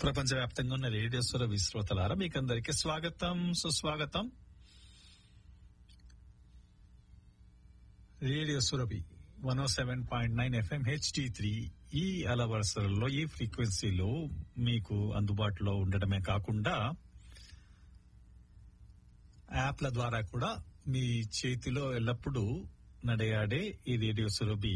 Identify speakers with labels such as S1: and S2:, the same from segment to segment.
S1: ప్రపంచవ్యాప్తంగా ఉన్న రేడియో స్వర విశ్రోతలారా మీకందరికీ స్వాగతం సుస్వాగతం radio Surabhi one O seven point nine FM HD three ఈ అలవరసలలో ఈ ఫ్రీక్వెన్సీలో మీకు అందుబాటులో ఉండడమే కాకుండా యాప్ల ద్వారా కూడా మీ చేతిలో ఎల్లప్పుడూ నడయాడే ఈ రేడియో సురభి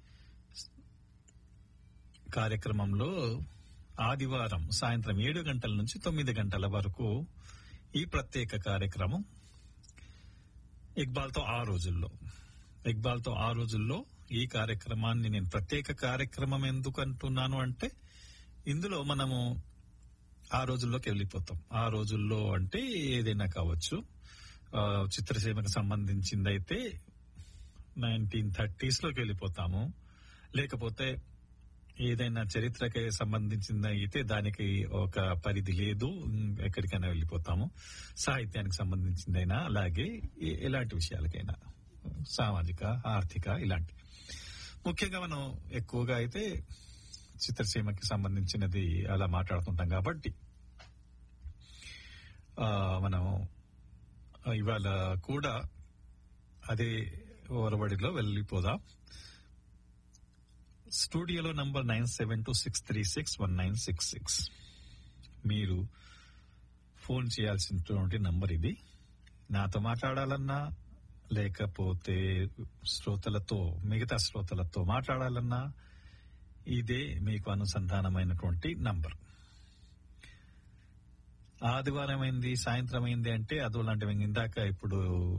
S1: కార్యక్రమంలో ఆదివారం సాయంత్రం ఏడు గంటల నుంచి తొమ్మిది గంటల వరకు ఈ ప్రత్యేక కార్యక్రమం ఇక్బాల్తో ఆ రోజుల్లో ఇక్బాల్తో ఆ రోజుల్లో ఈ కార్యక్రమాన్ని నేను ప్రత్యేక కార్యక్రమం ఎందుకు అంటున్నాను అంటే ఇందులో మనము ఆ రోజుల్లోకి వెళ్ళిపోతాం ఆ రోజుల్లో అంటే ఏదైనా కావచ్చు ఆ, చిత్రసీమకు సంబంధించిందైతే నైన్టీన్ థర్టీస్ లోకి వెళ్ళిపోతాము లేకపోతే ఏదైనా చరిత్రకి సంబంధించింది అయితే దానికి ఒక పరిధి లేదు ఉమ్, ఎక్కడికైనా వెళ్ళిపోతాము సాహిత్యానికి సంబంధించిందైనా అలాగే ఎ- ఎలాంటి విషయాలకైనా సామాజిక ఆర్థిక ఇలాంటి ముఖ్యంగా మనం ఎక్కువగా అయితే చిత్రసీమకి సంబంధించినది అలా మాట్లాడుతుంటాం కాబట్టి ఆ, మనం ఇవాళ కూడా అదే ఓరబడిలో వెళ్ళిపోదాం స్టూడియోలో number nine seven two six three six one nine six six మీరు ఫోన్ చేయాల్సినటువంటి నంబర్ ఇది నాతో మాట్లాడాలన్నా లేకపోతే శ్రోతలతో మిగతా శ్రోతలతో మాట్లాడాలన్నా ఇదే మీకు అనుసంధానమైనటువంటి నంబర్ ఆదివారం అయింది సాయంత్రం అయింది అంటే అదో లాంటివి ఇందాక ఇప్పుడు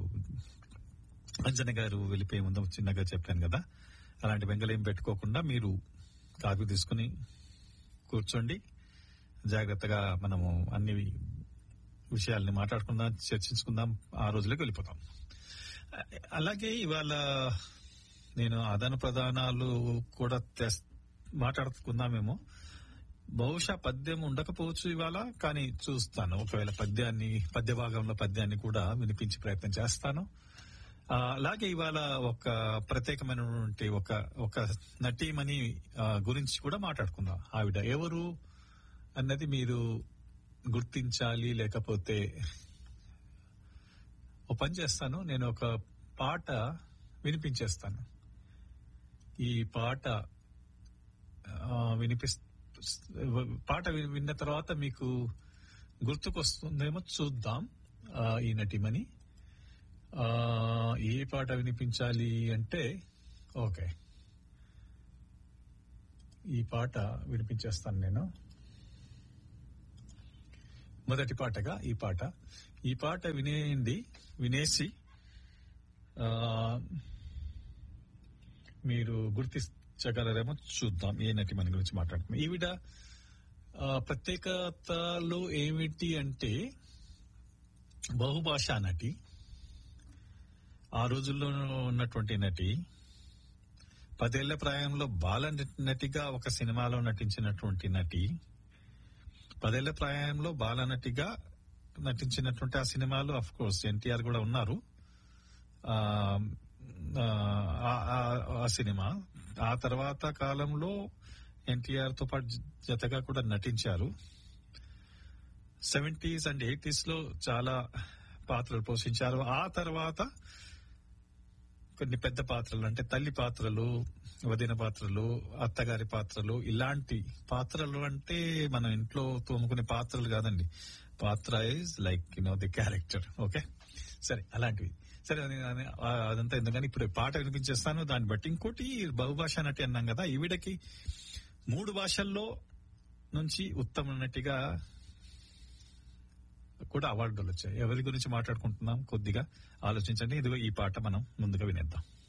S1: అంజన గారు వెళ్ళిపోయే ముందు చిన్నగా చెప్పాను కదా అలాంటి బెంగళేం పెట్టుకోకుండా మీరు కాఫీ తీసుకుని కూర్చోండి జాగ్రత్తగా మనము అన్ని విషయాల్ని మాట్లాడుకుందాం చర్చించుకుందాం ఆ రోజులోకి వెళ్ళిపోతాం అలాగే ఇవాళ నేను ఆదాన ప్రధానాలు కూడా తెస్- మాట్లాడుకుందామేమో బహుశా పద్యం ఉండకపోవచ్చు ఇవాళ కానీ చూస్తాను ఒకవేళ పద్యాన్ని పద్య భాగంలో పద్యాన్ని కూడా వినిపించే ప్రయత్నం చేస్తాను ఆ, అలాగే ఇవాళ ఒక ప్రత్యేకమైనటువంటి ఒక ఒక నటీమణి ఆ, గురించి కూడా మాట్లాడుకుందాం ఆవిడ ఎవరు అన్నది మీరు గుర్తించాలి లేకపోతే ఓ పని చేస్తాను నేను ఒక పాట వినిపించేస్తాను ఈ పాట ఆ, వినిపిస్ పాట వి- విన్న తర్వాత మీకు గుర్తుకొస్తుందేమో చూద్దాం ఆ, ఈ నటిమని ఆ, ఏ పాట వినిపించాలి అంటే ఓకే ఈ పాట వినిపించేస్తాను నేను మొదటి పాటగా ఈ పాట ఈ పాట వినేయండి వినేసి ఆ, మీరు గుర్తించగలరేమో చూద్దాం ఏ నటి మన గురించి మాట్లాడుతున్నాం ఈవిడ ఆ, ప్రత్యేకతలు ఏమిటి అంటే బహుభాషా నటి ఆ రోజుల్లో ఉన్నటువంటి నటి పదేళ్ల ప్రాయంలో బాల నటిగా ఒక సినిమాలో నటించినటువంటి నటి పదేళ్ల ప్రాయంలో బాల నటిగా నటించినటువంటి ఆ సినిమాలో అఫ్ కోర్స్ ఎన్టీఆర్ కూడా ఉన్నారు ఆ, ఆ, ఆ- ఆ సినిమా ఆ తర్వాత కాలంలో ఎన్టీఆర్ తో పాటు జతగా కూడా నటించారు సెవెంటీస్ అండ్ ఎయిటీస్ లో చాలా పాత్రలు పోషించారు ఆ తర్వాత కొన్ని పెద్ద పాత్రలు అంటే తల్లి పాత్రలు వదిన పాత్రలు అత్తగారి పాత్రలు ఇలాంటి పాత్రలు అంటే మన ఇంట్లో తోముకునే పాత్రలు కాదండి పాత్ర is like you know the character okay సరే అలాంటివి సరే అది- అది- ఆ, అదంతా ఎందుకని ఇప్పుడు పాట వినిపించేస్తాను దాన్ని బట్టి ఇంకోటి బహుభాష నటి అన్నాం కదా ఈవిడకి మూడు భాషల్లో నుంచి ఉత్తమ నటిగా కూడా అవార్డులు వచ్చాయి ఎవరి గురించి మాట్లాడుకుంటున్నాం కొద్దిగా ఆలోచించండి ఇదిగో ఈ పాట మనం ముందుగా వినేద్దాం